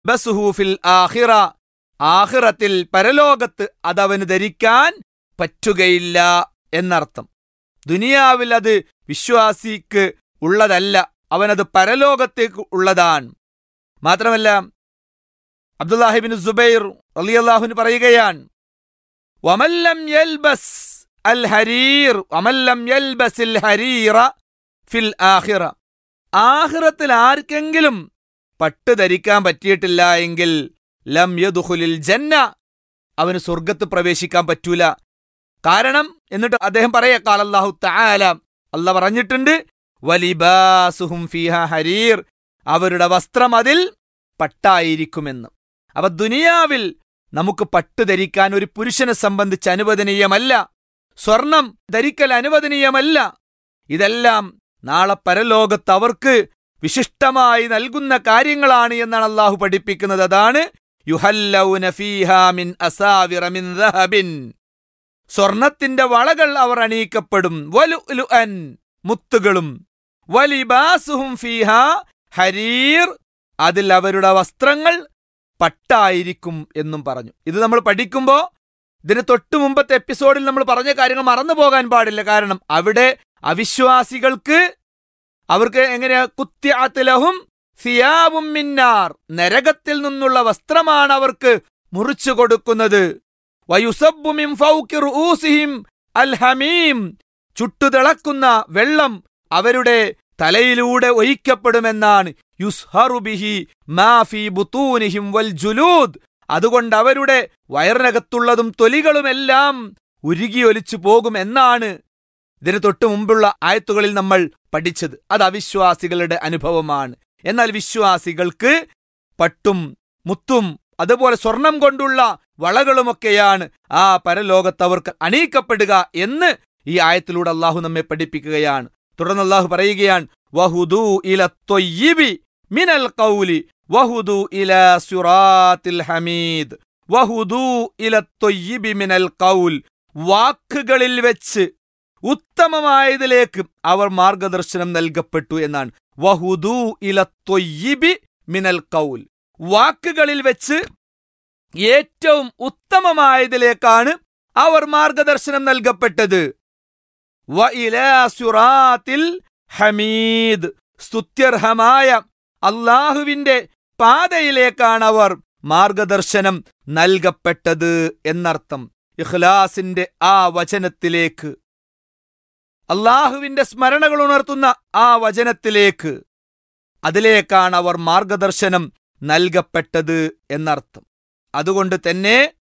യൽബസുഹു ഫിൽ ആഖിറ ആഖിറത്തിൽ പരലോകത്ത് അതവന് ധരിക്കാൻ പറ്റുകയില്ല എന്നർത്ഥം ദുനിയാവിൽ അത് വിശ്വാസിക്ക് ഉള്ളതല്ല അവനത് പരലോകത്തേക്ക് ഉള്ളതാണ് മാത്രമല്ല അബ്ദുല്ലാഹിബിൻ സുബൈർ റളിയല്ലാഹുവിന് പറയുകയാണ് വമല്ലം യൽബസ് അൽ ഹരീർ വമല്ലം യൽബസിൽ ഹരീറ ഫിൽ ആഖിറ ആഖിറത്തിൽ ആർക്കെങ്കിലും പട്ട് ധരിക്കാൻ പറ്റിയിട്ടില്ല എങ്കിൽ ലം യദ്ഖുലിൽ ജന്ന അവന് സ്വർഗത്ത് പ്രവേശിക്കാൻ പറ്റൂല കാരണം എന്നിട്ട് അദ്ദേഹം പറയാ കാലല്ലാഹു തആല അല്ല പറഞ്ഞിട്ടുണ്ട് വലിബാസുഹും ഫീഹ ഹരീർ അവരുടെ വസ്ത്രം അതിൽ പട്ടായിരിക്കുമെന്ന് അപ്പൊ ദുനിയാവിൽ നമുക്ക് പട്ട് ധരിക്കാൻ ഒരു പുരുഷനെ സംബന്ധിച്ച് അനുവദനീയമല്ല സ്വർണം ധരിക്കൽ അനുവദനീയമല്ല ഇതെല്ലാം നാളെ പരലോകത്ത് അവർക്ക് വിശിഷ്ടമായി നൽകുന്ന കാര്യങ്ങളാണ് എന്നാണ് അള്ളാഹു പഠിപ്പിക്കുന്നത് അതാണ് യുഹല്ലൗന ഫീഹാ മിൻ അസാവിറ മിൻ ദഹബിൻ സ്വർണത്തിന്റെ വളകൾ അവർ അണിയിക്കപ്പെടും വലു അൻ മുത്തുകളും വലിബാസുഹും ഫീഹ ഹരീർ അതിൽ അവരുടെ വസ്ത്രങ്ങൾ പട്ടായിരിക്കും എന്നും പറഞ്ഞു ഇത് നമ്മൾ പഠിക്കുമ്പോ ഇതിന് തൊട്ടു മുമ്പത്തെ എപ്പിസോഡിൽ നമ്മൾ പറഞ്ഞ കാര്യങ്ങൾ മറന്നു പോകാൻ പാടില്ല കാരണം അവിടെ അവിശ്വാസികൾക്ക് അവർക്ക് എങ്ങനെയാ കുത്യാത്തിലഹും സിയാബും മിന്നാർ നരകത്തിൽ നിന്നുള്ള വസ്ത്രമാണ് അവർക്ക് മുറിച്ചു കൊടുക്കുന്നത് വയുസബ്ബു മിൻ ഫൗഖി റൂസിഹിം അൽ ഹമീം ചുട്ടുതിളക്കുന്ന വെള്ളം അവരുടെ തലയിലൂടെ ഒഴിക്കപ്പെടുമെന്നാണ് യുസ്ഹറു ബിഹി മാ ഫീ ബുത്തൂനിഹിം വൽ ജുലൂദ് അതുകൊണ്ട് അവരുടെ വയറിനകത്തുള്ളതും തൊലികളുമെല്ലാം ഉരുകിയൊലിച്ചു പോകും എന്നാണ് ഇതിന് തൊട്ടു മുമ്പുള്ള ആയത്തുകളിൽ നമ്മൾ പഠിച്ചത് അത് അവിശ്വാസികളുടെ അനുഭവമാണ് എന്നാൽ വിശ്വാസികൾക്ക് പട്ടും മുത്തും അതുപോലെ സ്വർണം കൊണ്ടുള്ള വളകളുമൊക്കെയാണ് ആ പരലോകത്ത് അവർക്ക് അണിയിക്കപ്പെടുക എന്ന് ഈ ആയത്തിലൂടെ അള്ളാഹു നമ്മെ പഠിപ്പിക്കുകയാണ് തുടർന്ന് അള്ളാഹു പറയുകയാണ് വഹുദു ഇല ത്വയ്യിബി മിനൽ ഖൗലി വഹുദു ഇല സുറാത്തിൽ ഹമീദ് വഹുദു ഇല ത്വയ്യിബി മിനൽ ഖൗൽ വാക്കുകളിൽ വെച്ച് ഉത്തമമായതിലേക്ക് അവർ മാർഗദർശനം നൽകപ്പെട്ടു എന്നാണ് വഹുദു ഇല ത്വയ്യിബി മിനൽ ഖൗൽ വാക്കുകളിൽ വെച്ച് ഏറ്റവും ഉത്തമമായതിലേക്കാണ് അവർ മാർഗദർശനം നൽകപ്പെട്ടത് വ ഇലാ സുറാത്തിൽ ഹമീദ് സ്തുത്യർഹമായ അള്ളാഹുവിന്റെ പാതയിലേക്കാണ് അവർ മാർഗദർശനം നൽകപ്പെട്ടത് എന്നർത്ഥം ഇഖ്ലാസിന്റെ ആ വചനത്തിലേക്ക് അള്ളാഹുവിന്റെ സ്മരണകൾ ഉണർത്തുന്ന ആ വചനത്തിലേക്ക് അതിലേക്കാണ് അവർ മാർഗദർശനം നൽകപ്പെട്ടത് എന്നർത്ഥം അതുകൊണ്ട് തന്നെ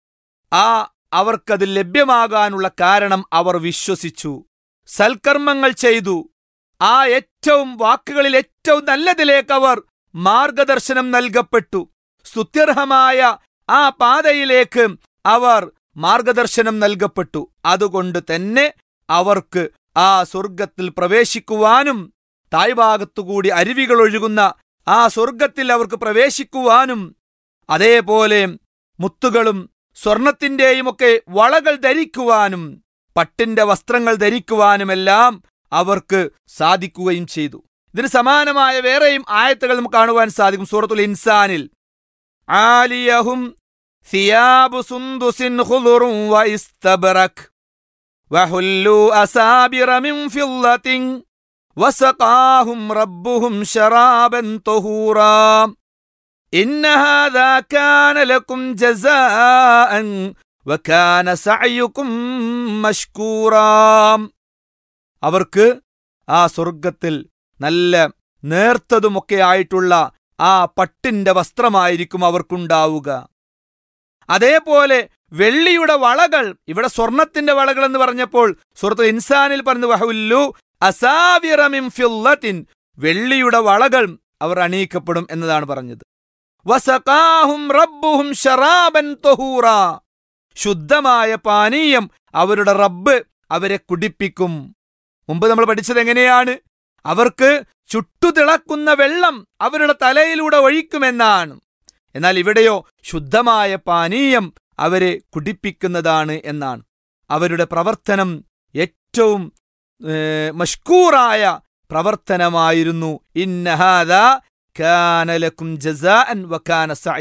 ആ അവർക്കത് ലഭ്യമാകാനുള്ള കാരണം അവർ വിശ്വസിച്ചു സൽക്കർമ്മങ്ങൾ ചെയ്തു ആ ഏറ്റവും വാക്കുകളിൽ ഏറ്റവും നല്ലതിലേക്ക് അവർ മാർഗദർശനം നൽകപ്പെട്ടു സ്തുത്യർഹമായ ആ പാതയിലേക്ക് അവർ മാർഗദർശനം നൽകപ്പെട്ടു അതുകൊണ്ട് തന്നെ അവർക്ക് ആ സ്വർഗത്തിൽ പ്രവേശിക്കുവാനും താഴ്ഭാഗത്തുകൂടി അരുവികൾ ഒഴുകുന്ന ആ സ്വർഗത്തിൽ അവർക്ക് പ്രവേശിക്കുവാനും അതേപോലെ മുത്തുകളും സ്വർണത്തിന്റെയും ഒക്കെ വളകൾ ധരിക്കുവാനും പട്ടിന്റെ വസ്ത്രങ്ങൾ ധരിക്കുവാനുമെല്ലാം അവർക്ക് സാധിക്കുകയും ചെയ്തു ഇതിന് സമാനമായ വേറെയും ആയത്തുകൾ നമുക്ക് കാണുവാൻ സാധിക്കും സൂറത്തുൽ ഇൻസാനിൽ ആലിയഹും സിയാബു സുന്ദുസിൻ ഖുദുറും വഇസ്തബ്റക് വഹുല്ലു അസാബിറ മിൻ ഫില്ലത്തിൻ വസഖാഹും റബ്ബുഹും ശറാബൻ തഹൂറാ ഇന്ന ഹാദാ കാന ലക്കും ജസാഅൻ വകാന സഅയുക്കും മഷ്കൂറാ അവർക്ക് ആ സ്വർഗത്തിൽ നല്ല നേർത്തതുമൊക്കെ ആയിട്ടുള്ള ആ പട്ടിന്റെ വസ്ത്രമായിരിക്കും അവർക്കുണ്ടാവുക അതേപോലെ വെള്ളിയുടെ വളകൾ ഇവിടെ സ്വർണത്തിന്റെ വളകൾ എന്ന് പറഞ്ഞപ്പോൾ സുഹൃത്ത് ഇൻസാനിൽ പറഞ്ഞു വഹുല്ലു അസാവിറമിൻ ഫില്ലത്തിൻ വെള്ളിയുടെ വളകൾ അവർ അണിയിക്കപ്പെടും എന്നതാണ് പറഞ്ഞത് വസഖാഹും റബ്ബുഹും ശറാബൻ തൊഹൂറ ശുദ്ധമായ പാനീയം അവരുടെ റബ്ബ് അവരെ കുടിപ്പിക്കും മുമ്പ് നമ്മൾ പഠിച്ചത് എങ്ങനെയാണ് അവർക്ക് ചുട്ടുതിളക്കുന്ന വെള്ളം അവരുടെ തലയിലൂടെ ഒഴിക്കുമെന്നാണ് എന്നാൽ ഇവിടെയോ ശുദ്ധമായ പാനീയം അവരെ കുടിപ്പിക്കുന്നതാണ് എന്നാണ് അവരുടെ പ്രവർത്തനം ഏറ്റവും മഷ്കൂറായ പ്രവർത്തനമായിരുന്നു ഇന്നഹാദ കാനലക്കും ജസാഅൻ വകാന